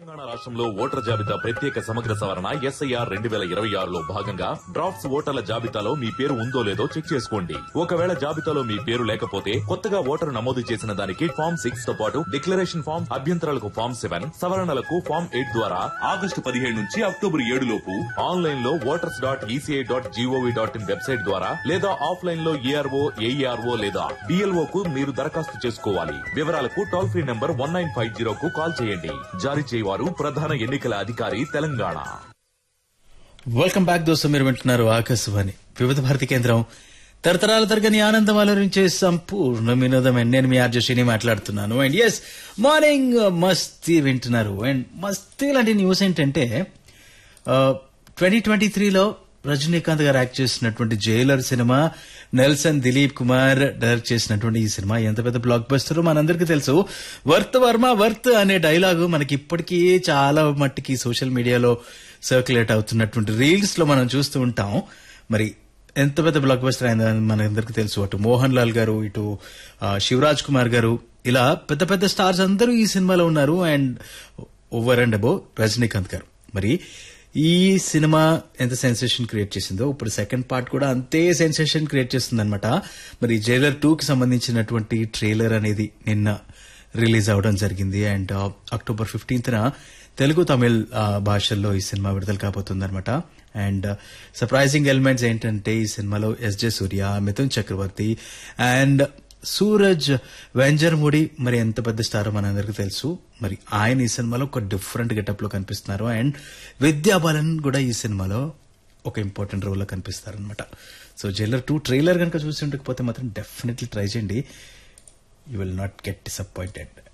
తెలంగాణ రాష్ట్రంలో ఓటర్ జాబితా ప్రత్యేక సమగ్ర సవరణ ఎస్ఐఆర్ రెండు వేల ఇరవై ఆరులో భాగంగా డ్రాఫ్ట్స్ ఓటర్ల జాబితాలో మీ పేరు ఉందో లేదో చెక్ చేసుకోండి ఒకవేళ జాబితాలో మీ పేరు లేకపోతే కొత్తగా ఓటరు నమోదు చేసిన దానికి ఫామ్ సిక్స్ తో పాటు డిక్లరేషన్ ఫామ్ అభ్యంతరాలకు ఫామ్ సెవెన్ సవరణలకు ఫామ్ ఎయిట్ ద్వారా ఆగస్టు పదిహేడు నుంచి అక్టోబర్ ఏడు లోపు ఆన్లైన్ లో voters dot ECI dot GOV dot in website ద్వారా లేదా ఆఫ్లైన్ లో ఏఆర్ఓ ఏఈఆర్ఓ లేదా డిఎల్ఓ కు మీరు దరఖాస్తు చేసుకోవాలి వివరాలకు toll free number one nine five zero కు కాల్ చేయండి జారీ చేయవారు ప్రధాన ఎన్నికల అధికారి తెలంగాణ వెల్కమ్ బ్యాక్ దోస్తు మీరు వింటున్నారు ఆకాశవాణి వివిధ భారతి కేంద్రం తరతరాల తరగని ఆనందం అలరించే సంపూర్ణ వినోదం అండ్ నేను మీ ఆర్జశిని మాట్లాడుతున్నాను అండ్ ఎస్ మార్నింగ్ మస్తీ వింటున్నారు అండ్ మస్తీ లాంటి న్యూస్ ఏంటంటే ట్వంటీ ట్వంటీ త్రీలో రజనీకాంత్ గారు యాక్ట్ చేసినటువంటి Jailer cinema Nelson Dilip Kumar direct చేసినటువంటి ఈ సినిమా ఎంత పెద్ద బ్లాక్ బస్టర్ మనందరికీ తెలుసు వర్త్ వర్మ వర్త్ అనే డైలాగు మనకి ఇప్పటికీ చాలా మట్టికి సోషల్ మీడియాలో సర్క్యులేట్ అవుతున్నటువంటి రీల్స్ లో మనం చూస్తూ ఉంటాం మరి ఎంత పెద్ద బ్లాక్ బస్టర్ అయిందని మనందరికీ తెలుసు అటు మోహన్ లాల్ గారు ఇటు ఆ, శివరాజ్ కుమార్ గారు ఇలా పెద్ద పెద్ద స్టార్స్ అందరూ ఈ సినిమాలో ఉన్నారు అండ్ ఓవర్ అండ్ అబో రజనీకాంత్ గారు మరి ఈ సినిమా ఎంత సెన్సేషన్ క్రియేట్ చేసిందో ఇప్పుడు సెకండ్ పార్ట్ కూడా అంతే సెన్సేషన్ క్రియేట్ చేస్తుంది అనమాట మరి జైలర్ టూ కి సంబంధించినటువంటి ట్రైలర్ అనేది నిన్న రిలీజ్ అవడం జరిగింది and October fifteenth Telugu Tamil ఆ, భాషల్లో ఈ సినిమా విడుదల కాబోతుంది అనమాట అండ్ సర్ప్రైజింగ్ ఎలిమెంట్స్ ఏంటంటే ఈ సినిమాలో S J Surya Mithun Chakraborty and Suraj Venjaramoodu మరి ఎంత పెద్ద స్టారో మనందరికీ తెలుసు మరి ఆయన ఈ సినిమాలో ఒక డిఫరెంట్ గెటప్ లో కనిపిస్తున్నారు అండ్ విద్యా బాలన్ కూడా ఈ సినిమాలో ఒక ఇంపార్టెంట్ రోల్ లో కనిపిస్తారు అనమాట సో జైలర్ టూ ట్రైలర్ కనుక చూసి ఉండకపోతే మాత్రం డెఫినెట్లీ ట్రై చేయండి you will not get disappointed